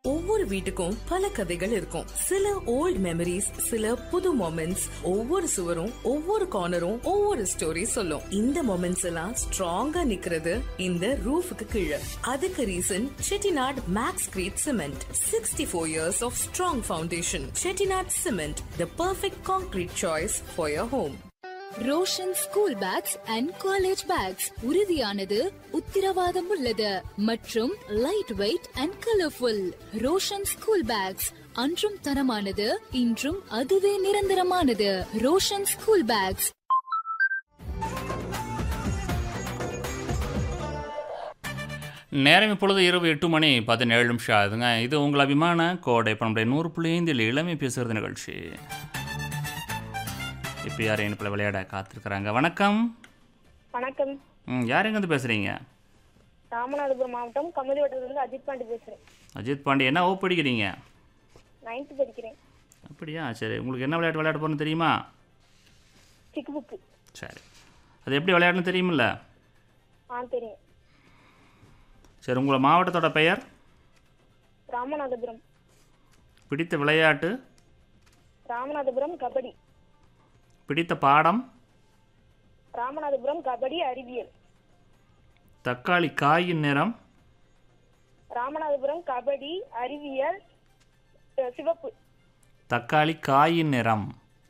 ஒவ்வொரு வீட்டுக்கும் பல கதைகள் இருக்கும் சில ஓல்ட் மெமரிஸ் சில புது மொமெண்ட்ஸ் ஒவ்வொரு சுவரும் ஒவ்வொரு கார்னரும் ஒவ்வொரு ஸ்டோரி சொல்லும் இந்த மொமெண்ட்ஸ் எல்லாம் ஸ்ட்ராங்கா நிக்கிறது இந்த ரூஃபுக்கு கீழே அதுக்கு reason Chettinad Maxcreet cement sixty four years of strong foundation Chettinad cement the perfect concrete choice for your home Roshan school bags and college bags உறுதியானது உத்திரவாதம் உள்ளது மற்றும் light weight and colourful Roshan school bags அன்றும் தரமானது இன்றும் அதுவே நிரந்தரமானது ரோஷன் ஸ்கூல் பேக்ஸ் நேரம் இப்பொழுது இரவு எட்டு மணி பதினேழு நிமிஷம் ஆகுதுங்க இது உங்கள் அபிமான கோடை இப்போ நம்முடைய நூறு புள்ளி ஐந்தில் இளமை பேசுகிறது நிகழ்ச்சி இப்போ யார் இனிப்பில் விளையாட காத்திருக்கிறாங்க வணக்கம் வணக்கம் ம் யார் எங்கேருந்து பேசுகிறீங்க ராமநாதபுரம் மாவட்டம் கமதி வட்டத்திலிருந்து அஜித் பாண்டி பேசுறேன் அஜித் பாண்டி என்ன ஓ படிக்கிறீங்க நைன்த் படிக்கிறேன் அப்படியா சரி உங்களுக்கு என்ன விளையாட்டு விளையாட போகணும்னு தெரியுமா சிக்கு புக்கு சரி அது எப்படி விளையாடணும்னு தெரியுமில்ல ஆ தெரியும் சரி உங்களை மாவட்டத்தோட பெயர் ராமநாதபுரம் பிடித்த விளையாட்டு ராமநாதபுரம் கபடி பிடித்த பாடம் ராமநாதபுரம் கபடி அறிவியல் தக்காளி காயின் நிறம் ராமநாதபுரம் கபடி அறிவியல் அஹ், சிவப்பு தக்காளி காயின் நிறம்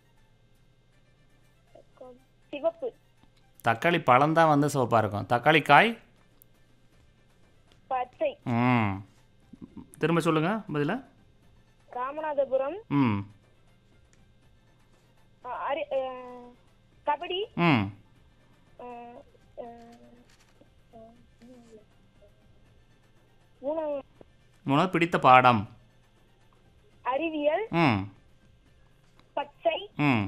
சிவப்பு தக்காளி பழம் தான் வந்து சிவப்பாக இருக்கும் தக்காளி காய் பச்சை ம் திரும்ப சொல்லுங்கள் பதில ராமநாதபுரம் ம் அஹ், அறி- அஹ், கபடி ம் அஹ், அஹ், மூணு- மூணாவது பிடித்த பாடம் அறிவியல் ம் பச்சை ம்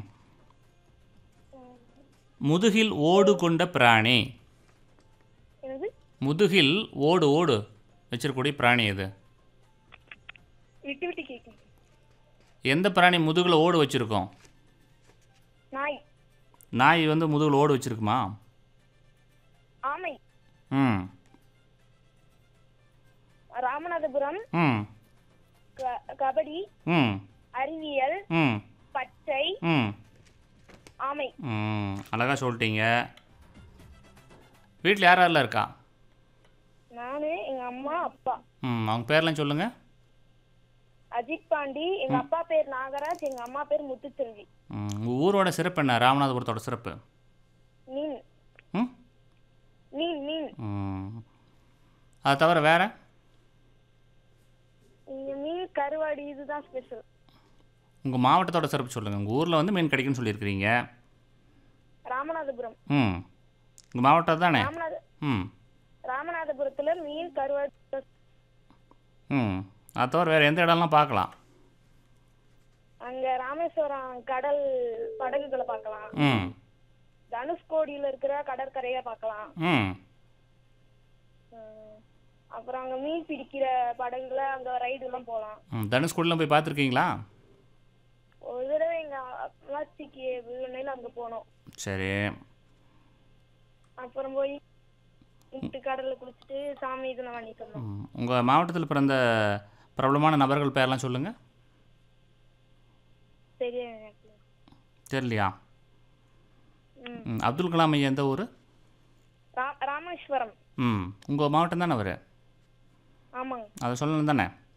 முதுகில் ஓடு கொண்ட பிராணி என்னது முதுகில் ஓடு ஓடு வச்சிருக்கக்கூடிய பிராணி இது விட்டு விட்டு கேட்கும் எந்த பிராணி முதுகில் ஓடு வச்சுருக்கோம் நாய் நாய் வந்து முதுகில் ஓடு வச்சுருக்குமா ஆமை ம் ராமநாதபுரம் ம் க- கபடி ம் அறிவியல் ம் பச்சை ம் ஆமை ம் அழகாக சொல்லிட்டீங்க வீட்டில் யார் யாரெல்லாம் இருக்கா நானு எங்க அம்மா அப்பா ம் அவங்க பேர்லாம் சொல்லுங்கள் அஜித் பாண்டி எங்க அப்பா பேர் நாகராஜ் எங்க அம்மா பேர் முத்துச்செல்வி ம் உங்கள் ஊரோட சிறப்பு என்ன ராமநாதபுரத்தோட சிறப்பு மீன் ம் மீன் மீன் ம் அது தவிர வேறு இங்க மீன் கருவாடி இதுதான் ஸ்பெஷல் உங்கள் மாவட்டத்தோட சிறப்பு சொல்லுங்கள் உங்கள் ஊரில் வந்து மீன் கிடைக்குன்னு சொல்லியிருக்கிறீங்க ராமநாதபுரம் ம் உங்கள் மாவட்டம் தானே ராமநாத ம் ராமநாதபுரத்துல மீன் கருவாடி ம் அது தவிர வேறு எந்த இடம்லாம் பார்க்கலாம் அங்க ராமேஸ்வரம் கடல் படகுகளை பார்க்கலாம் ம் தனுஷ்கோடியில இருக்கிற கடற்கரையை பார்க்கலாம் ம் உம், அப்புறம் அங்க மீன் பிடிக்கிற படகுல அங்க ரைடு எல்லாம் போலாம் ம் தனுஷ்கோடிலாம் போய் பார்த்துருக்கீங்களா ஒரு தடவை எங்க அம்மாச்சிக்கு விழுனையில அங்க போனோம் சரி அப்புறம் போய் கும்பிட்டு கடல்ல குளிச்சுட்டு சாமி இதெல்லாம் பண்ணிட்டு வந்தோம் உங்கள் மாவட்டத்தில் பிறந்த பிரபலமான நபர்கள் பேர்லாம் சொல்லுங்கள் சரியா எனக்கு தெரியலையா ம். ம் அப்துல் கலாம் ஐயா எந்த ஊர் ரா- ராமேஸ்வரம் ம் உங்கள் மாவட்டம் தானே அவர் ஆமாங்க அதை சொல்லணும் தானே